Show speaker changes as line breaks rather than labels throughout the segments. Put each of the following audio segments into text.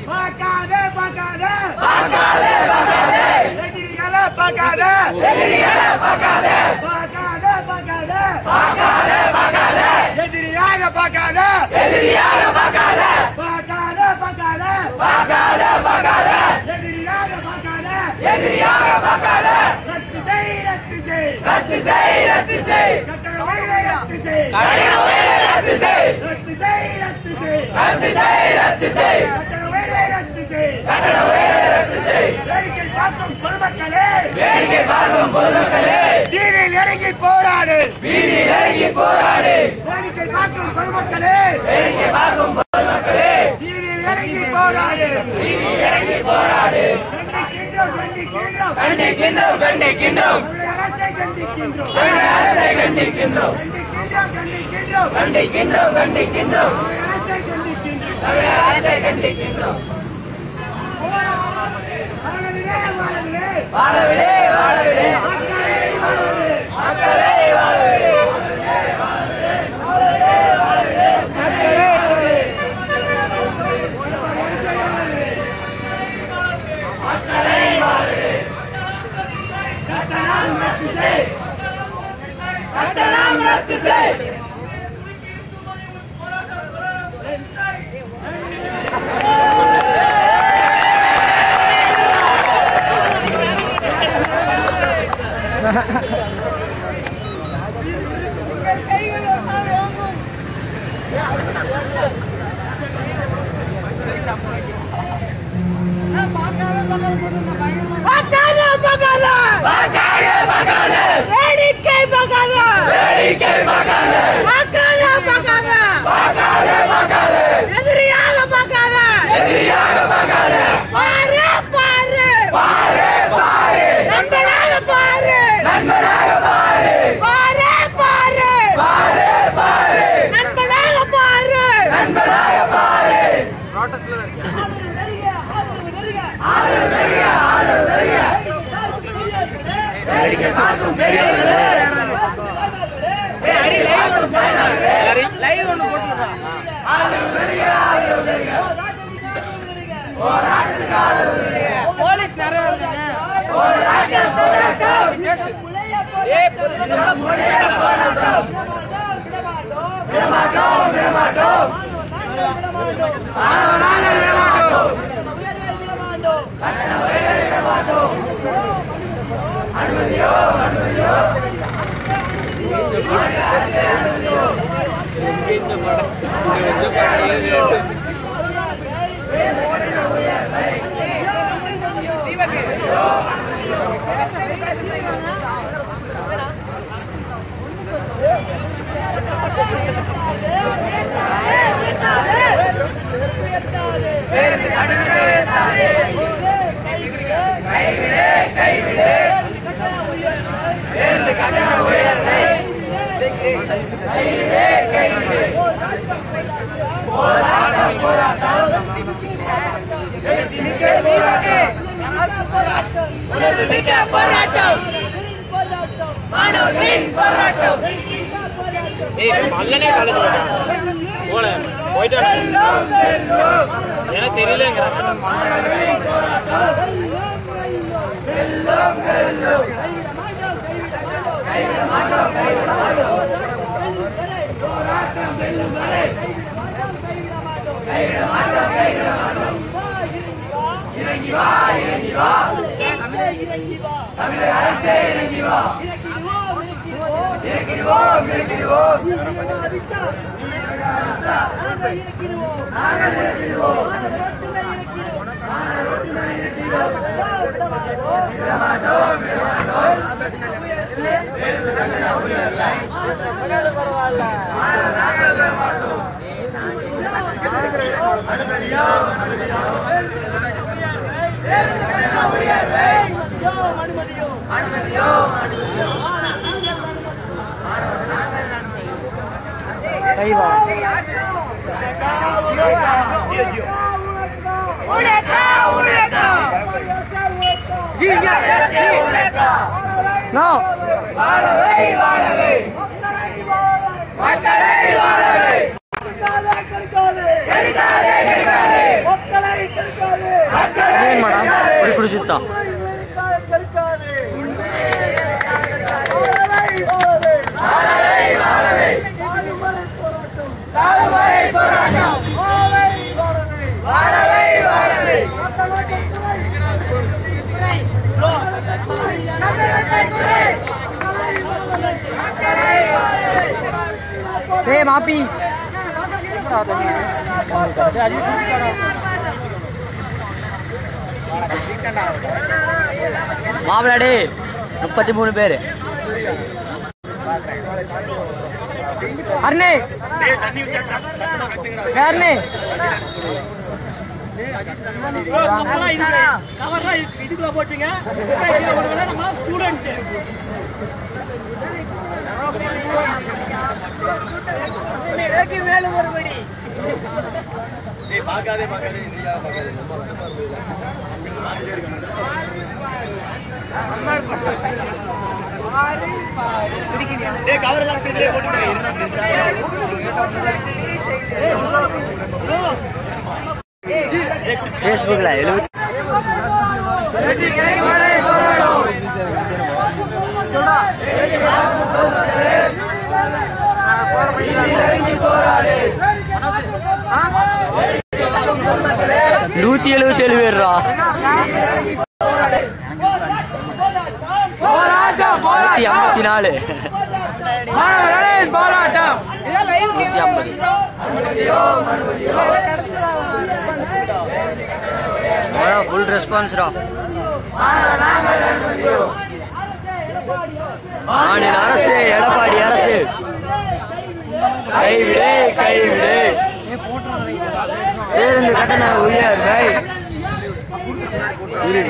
பார்க்காதே பார்க்காதே பார்க்காதே பார்க்காதே எதிரிகளை பார்க்காதே எதிரிகளை பார்க்காதே பார்க்காதே பார்க்காதே பார்க்காதே பார்க்காதே எதிரியாக பார்க்காதே எதிரியாக பார்க்காதே பார்க்காதே பார்க்காதே பார்க்காதே பார்க்காதே எதிரியாக பார்க்காதே எதிரியாக பார்க்காதே ரத்து செய் ரத்து செய் ரத்து செய் ரத்து செய் கட்டண உயர்வை ரத்து செய் கட்டண உயர்வை ரத்து செய் ரத்து செய் ரத்து செய் ரத்து செய் ரத்து செய் கட்டண உயர்வை ரத்து செய் கட்டண உயர்வை ரத்து செய் வேடிக்கை பார்க்கும் பொதுமக்களே வேடிக்கை பார்க்கும் பொதுமக்களே வீதியில் இறங்கி போராடு வீதியில் இறங்கி போராடு வேடிக்கை பார்க்கும் பொதுமக்களே வேடிக்கை பார்க்கும் பொதுமக்களே வீதியில் இறங்கி போராடு வீதியில் இறங்கி போராடு கண்டிக்கின்றோம் கண்டிக்கின்றோம் கண்டிக்கின்றோம் கண்டிக்கின்றோம் அரசை கண்டிக்கின்றோம் கண்டிக்கின்றோம் கண்டிக்கின்றோம் கண்டிக்கின்றோம் அரசை கண்டிக்கின்றோம் வாழவிடே வாழவிடே மக்களே வாழவிடே கட்டணம் ரத்து செய் பார்க்காதே பார்க்காதே
வேடிக்கை பார்க்காத
வேடிக்கை பார்க்காதே
பார்க்காத பார்க்காத
பார்க்காதே பார்க்காதே
எதிரியாக பார்க்காத
எதிரியாக பார்க்காதே
பாரு பாரு
பாரு பாரு
நண்பனாக பாரு
நண்பனாக பாரு
பாரு பாரு
பாரு பாரு
நண்பனாக பாரு
நண்பனாக பாரு வேடிக்கை பார்க்கும் பெரியவர்களே
லைவ் ஒன்று போட்டுருக்கான் போலீஸ் நிறைய வந்தாங்க
விடமாட்டோம் விடமாட்டோம் நாங்கள் விடமாட்டோம் போராட்டம் மாணவர்களின் போராட்டம்
மல்லனே காலேஜ் போல போயிட்டான் எனக்கு தெரியலங்கிறான்
தமிழக அரசே இறங்கி வா இறக்கிடுவோம் இறக்கிடுவோம் வாழவை வாழவை மக்களை வாழவை கெடுக்காதே கெடுக்காதே மக்களை
ஒரு குடிச்சுத்தான்
ஏய் மாப்பி
மாப்பிளாடி முப்பத்தி மூணு பேர்
அருணே அருணே
இதுக்குள்ள போட்டீங்க நம்ம ஸ்டூடெண்ட்
ஃபேஸ்புக்கில் எழுபத்தி நூத்தி எழுபத்தி ஏழு பேர்ரா நூத்தி ஐம்பத்தி நாலு
போராட்டம்
நூத்தி ஐம்பது ஃபுல் ரெஸ்பான்ஸ்ரா மாநில அரசு எடப்பாடி அரசு கைவிடு கைவிடு பேருந்து கட்டண உயர்வை இறுதி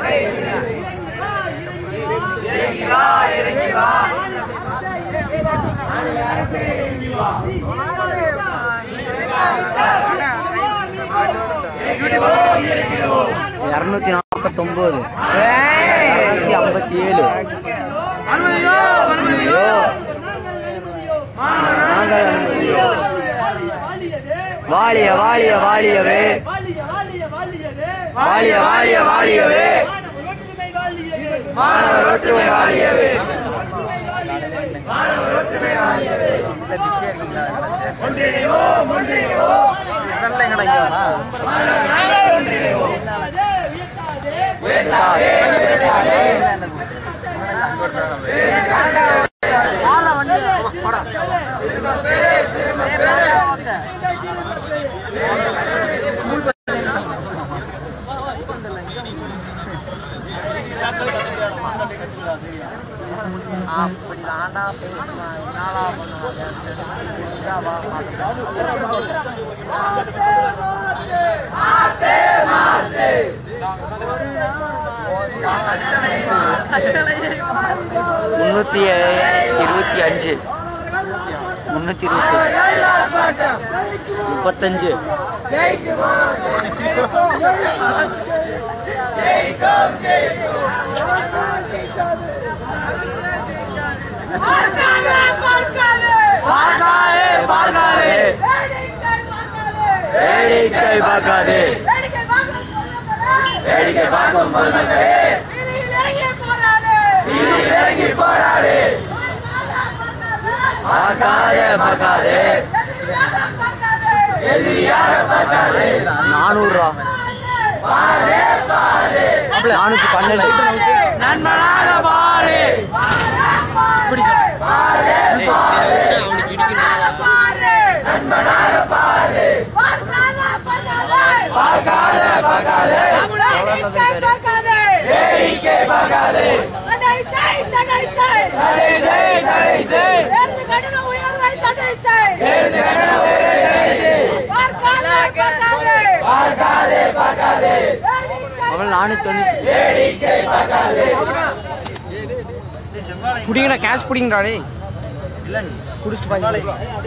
இரநூத்தி நாற்பத்தொன்பது இரநூத்தி ஐம்பத்தி ஏழு ஐயோ. நாங்கள் அனுமதியோ. வாழிய வாழிய வாழியவே வாழிய வாழிய வாழியவே மாணவர் ஒற்றுமை வாழியவே முன்னூத்தி இருபத்தி அஞ்சு முன்னூத்தி இருபத்தி முப்பத்தஞ்சு வேடிக்கை பார்க்காதே வேடிக்கை பார்க்கும் இறங்கி போராடு பார்க்காதே பார்க்காதே எதிரியாக பார்க்காதே நானூறுரூவா நானூத்தி பன்னெண்டு நண்பனாக பாரு பார்க்காத பார்க்காதே வேடிக்கை பார்க்காதே தடை செய் தடை செய் பேருந்து கட்டண உயர்வை தடை செய் பார்க்காதே பார்க்காதே அவள் நானூத்தி தொண்ணூத்தி
புடிங்கடா கேஷ் புடிங்கடா டேய் குடிச்சிட்டு பாய்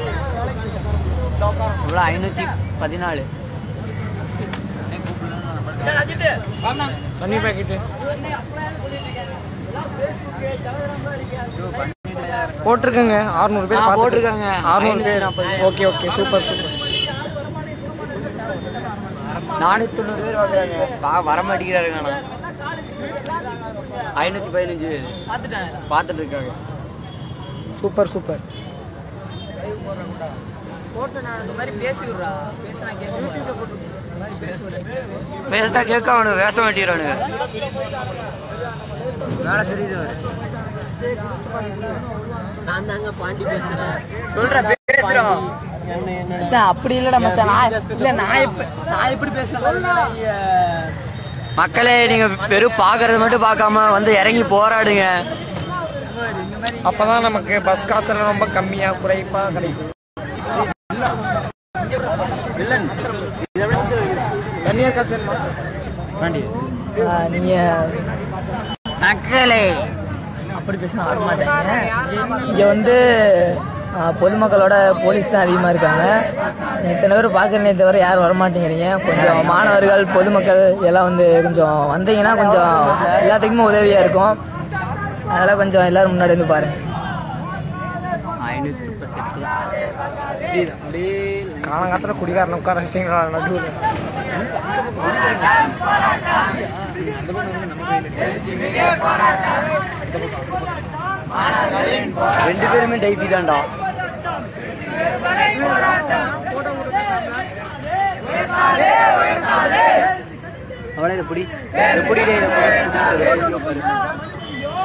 இவ்வளோ ஐநூத்தி பதினாலு
தண்ணி பாக்கெட்டு போட்டிருக்கங்க அறுநூறு பேர்
ஆ,
பார்த்துட்டு-
போட்டிருக்காங்க.
அறுநூறு பேர்
540.
ஓகே ஓகே சூப்பர் சூப்பர் நானூத்தி தொண்ணூறு பேர் வாங்குறாங்க வா வர மாட்டேங்கிறாருங்க ஆனா ஐநூத்தி பதினஞ்சு பேர் பார்த்துட்டு இருக்காங்க சூப்பர் சூப்பர் பேசினா கேட்க அவனுக்கு பேச மாட்டேங்கிறானுங்க வேலை தெரியுது நான் தாங்க பாண்டி பேசுறேன் சொல்ற பேசுறோம்
மச்சான் அப்படி இல்லடா மச்சான் நான் இல்ல நான் எப்ப நான் எப்படி பேசினேன்
மக்களே நீங்க வெறும் பாக்குறது மட்டும் பார்க்காம வந்து இறங்கி போராடுங்க
அப்பதான் நமக்கு பஸ் காசுல ரொம்ப கம்மியா குறைப்பா கிடைக்கும் தனியார் காய்ச்சல்
நீங்க
மக்களே
அப்படி பேசினா வர மாட்டாங்க இங்க வந்து ஆ, பொதுமக்களோட போலீஸ் தான் அதிகமாக இருக்காங்க இத்தனை பேர் பார்க்குறேனே தவிர யாரும் வரமாட்டேங்கிறீங்க கொஞ்சம் மாணவர்கள் பொதுமக்கள் எல்லாம் வந்து கொஞ்சம் வந்தீங்கன்னா கொஞ்சம் எல்லாத்துக்குமே உதவியாக இருக்கும் அதனால் கொஞ்சம் எல்லாரும் முன்னாடி வந்து பாருங்க
ஐநூத்தி முப்பத்தெட்டு
காலங்காலத்துல குடிகாரன் உட்கார வச்சிட்டீங்களா நடுவில்
ரெண்டு பேருமே டைபி தான்டா அவளே இதை புடி இதை புடி டேய், இதை புடி. புடிச்சிட்டு இரு.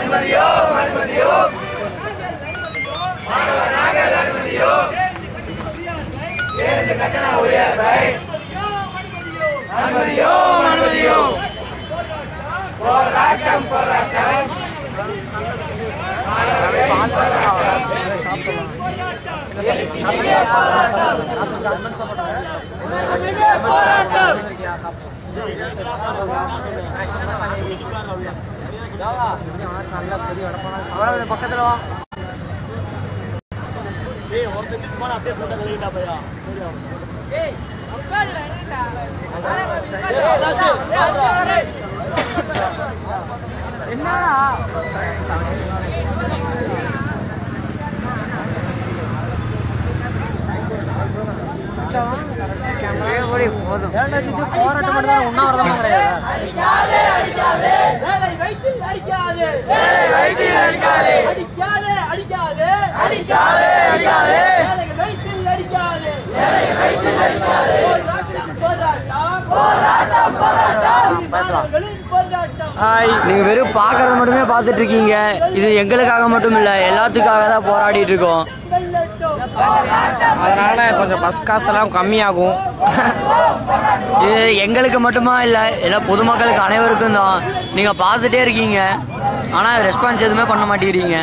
வேலை வைத்தில் அடிக்காதே வேலை வைத்தில் அடிக்காதே அடிக்காதே அடிக்காதே அடிக்காதே அடிக்காதே வேலை வைத்தில் அடிக்காதே வேலை வைத்தில் அடிக்காதே போராட்டம் போராட்டம் போராட்டம் மாணவர்களின் போராட்டம்
நீங்க வெறும் பாக்குறது மட்டுமே பார்த்துட்டு இருக்கீங்க இது எங்களுக்காக மட்டும் இல்ல எல்லாத்துக்காக தான் போராடிட்டு இருக்கோம்
வெல்லட்டும்
அதனால கொஞ்சம் பஸ் காசெல்லாம் கம்மியாகும்
இது எங்களுக்கு மட்டுமா இல்ல எல்லா பொதுமக்களுக்கு அனைவருக்கும் தான் நீங்க பார்த்துட்டே இருக்கீங்க ஆனா ரெஸ்பான்ஸ் எதுவுமே பண்ண மாட்டேங்கிறீங்க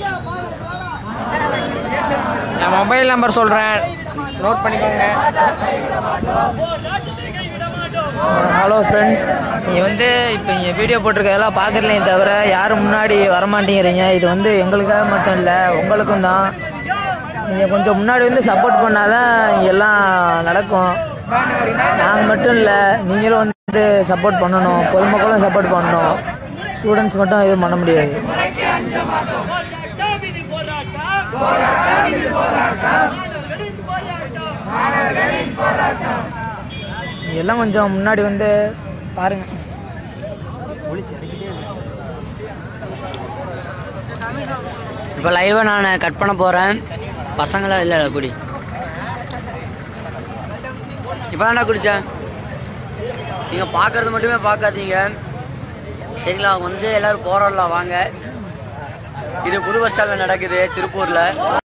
நான் மொபைல் நம்பர் சொல்றேன் நோட் பண்ணிக்கோங்க
ஹலோ ஃப்ரெண்ட்ஸ் நீங்கள் வந்து இப்போ இங்கே வீடியோ போட்டிருக்கதெல்லாம் பார்க்குறீங்களே தவிர யாரும் முன்னாடி வரமாட்டேங்கிறீங்க இது வந்து எங்களுக்காக மட்டும் இல்லை உங்களுக்கும் தான் நீங்கள் கொஞ்சம் முன்னாடி வந்து சப்போர்ட் பண்ணாதான் இங்க எல்லாம் நடக்கும் நாங்கள் மட்டும் இல்லை நீங்களும் வந்து சப்போர்ட் பண்ணணும் பொதுமக்களும் சப்போர்ட் பண்ணணும் ஸ்டூடெண்ட்ஸ் மட்டும் எதுவும் பண்ண முடியாது
போராட்டம் இது போராட்டம் இது போராட்டம் மாணவர்களின் போராட்டம்
நீங்க எல்லாம் கொஞ்சம் முன்னாடி வந்து பாருங்கள்
இப்போ லைவை நான் கட் பண்ண போறேன் பசங்களாம் இல்லை குடி இப்போ தான்டா குடிச்சேன் நீங்க பார்க்கறது மட்டுமே பார்க்காதீங்க சரிங்களா வந்து எல்லாரும் போராடலாம் வாங்க இது புது பஸ் ஸ்டாண்ட்ல நடக்குது திருப்பூர்ல